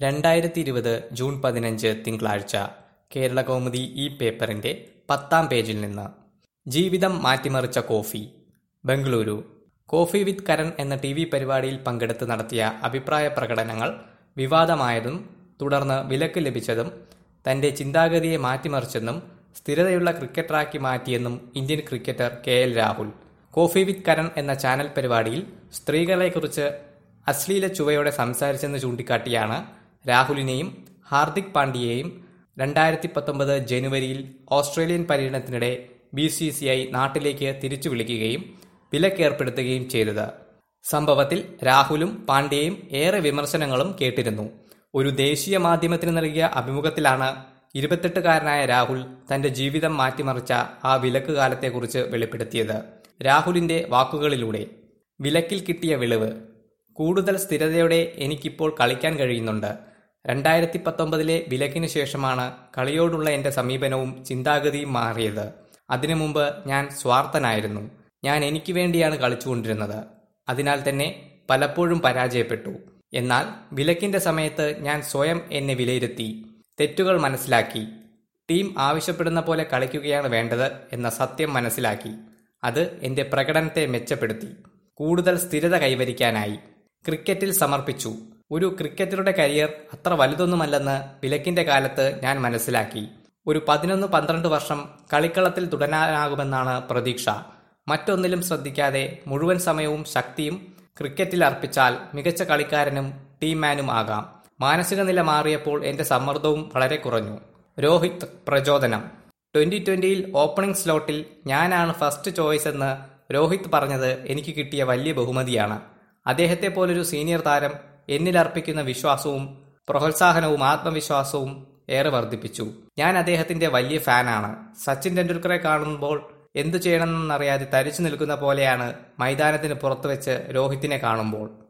രണ്ടായിരത്തി ഇരുപത് ജൂൺ പതിനഞ്ച് തിങ്കളാഴ്ച കേരളകൗമുദി ഈ പേപ്പറിന്റെ പത്താം പേജിൽ നിന്ന് ജീവിതം മാറ്റിമറിച്ച coffee Bengaluru coffee with Karan എന്ന ടി വി പരിപാടിയിൽ പങ്കെടുത്ത് നടത്തിയ അഭിപ്രായ പ്രകടനങ്ങൾ വിവാദമായതും തുടർന്ന് വിലക്ക് ലഭിച്ചതും തന്റെ ചിന്താഗതിയെ മാറ്റിമറിച്ചെന്നും സ്ഥിരതയുള്ള ക്രിക്കറ്ററാക്കി മാറ്റിയെന്നും Indian cricketer K L Rahul coffee with Karan എന്ന ചാനൽ പരിപാടിയിൽ സ്ത്രീകളെക്കുറിച്ച് അശ്ലീല ചുവയോടെ സംസാരിച്ചെന്ന് ചൂണ്ടിക്കാട്ടിയാണ് രാഹുലിനെയും ഹാർദിക് പാണ്ഡ്യയെയും രണ്ടായിരത്തി പത്തൊമ്പത് ജനുവരിയിൽ ഓസ്ട്രേലിയൻ പര്യടനത്തിനിടെ ബി സി സി ഐ നാട്ടിലേക്ക് തിരിച്ചു വിളിക്കുകയും വിലക്കേർപ്പെടുത്തുകയും ചെയ്തത് സംഭവത്തിൽ രാഹുലും പാണ്ഡ്യയും ഏറെ വിമർശനങ്ങളും കേട്ടിരുന്നു ഒരു ദേശീയ മാധ്യമത്തിന് നൽകിയ അഭിമുഖത്തിലാണ് ഇരുപത്തെട്ടുകാരനായ രാഹുൽ തന്റെ ജീവിതം മാറ്റിമറിച്ച ആ വിലക്ക് കാലത്തെക്കുറിച്ച് വെളിപ്പെടുത്തിയത് രാഹുലിന്റെ വാക്കുകളിലൂടെ വിലക്കിൽ കിട്ടിയ വിളിവ് കൂടുതൽ സ്ഥിരതയോടെ എനിക്കിപ്പോൾ കളിക്കാൻ കഴിയുന്നുണ്ട് രണ്ടായിരത്തി പത്തൊമ്പതിലെ വിലക്കിന് ശേഷമാണ് കളിയോടുള്ള എന്റെ സമീപനവും ചിന്താഗതിയും മാറിയത് അതിനു മുമ്പ് ഞാൻ സ്വാർത്ഥനായിരുന്നു ഞാൻ എനിക്ക് വേണ്ടിയാണ് കളിച്ചുകൊണ്ടിരുന്നത് അതിനാൽ തന്നെ പലപ്പോഴും പരാജയപ്പെട്ടു എന്നാൽ വിലക്കിന്റെ സമയത്ത് ഞാൻ സ്വയം എന്നെ വിലയിരുത്തി തെറ്റുകൾ മനസ്സിലാക്കി ടീം ആവശ്യപ്പെടുന്ന പോലെ കളിക്കുകയാണ് വേണ്ടത് എന്ന സത്യം മനസ്സിലാക്കി അത് എന്റെ പ്രകടനത്തെ മെച്ചപ്പെടുത്തി കൂടുതൽ സ്ഥിരത കൈവരിക്കാനായി ക്രിക്കറ്റിൽ സമർപ്പിച്ചു ഒരു ക്രിക്കറ്ററുടെ കരിയർ അത്ര വലുതൊന്നുമല്ലെന്ന് വിലക്കിന്റെ കാലത്ത് ഞാൻ മനസ്സിലാക്കി ഒരു പതിനൊന്ന് പന്ത്രണ്ട് വർഷം കളിക്കളത്തിൽ തുടരാനാകുമെന്നാണ് പ്രതീക്ഷ മറ്റൊന്നിലും ശ്രദ്ധിക്കാതെ മുഴുവൻ സമയവും ശക്തിയും ക്രിക്കറ്റിൽ അർപ്പിച്ചാൽ മികച്ച കളിക്കാരനും ടീംമാനും ആകാം മാനസിക നില മാറിയപ്പോൾ എന്റെ സമ്മർദ്ദവും വളരെ കുറഞ്ഞു രോഹിത് പ്രചോദനം ട്വന്റി ട്വന്റിയിൽ ഓപ്പണിംഗ് സ്ലോട്ടിൽ ഞാനാണ് ഫസ്റ്റ് ചോയ്സ് എന്ന് രോഹിത് പറഞ്ഞത് എനിക്ക് കിട്ടിയ വലിയ ബഹുമതിയാണ് അദ്ദേഹത്തെ പോലൊരു സീനിയർ താരം എന്നിൽ അർപ്പിക്കുന്ന വിശ്വാസവും പ്രോത്സാഹനവും ആത്മവിശ്വാസവും ഏറെ വർദ്ധിപ്പിച്ചു ഞാൻ അദ്ദേഹത്തിന്റെ വലിയ ഫാനാണ് സച്ചിൻ ടെണ്ടുൽക്കറെ കാണുമ്പോൾ എന്തു ചെയ്യണമെന്നറിയാതെ തരിച്ചു നിൽക്കുന്ന പോലെയാണ് മൈതാനത്തിന് പുറത്തുവെച്ച് രോഹിത്തിനെ കാണുമ്പോൾ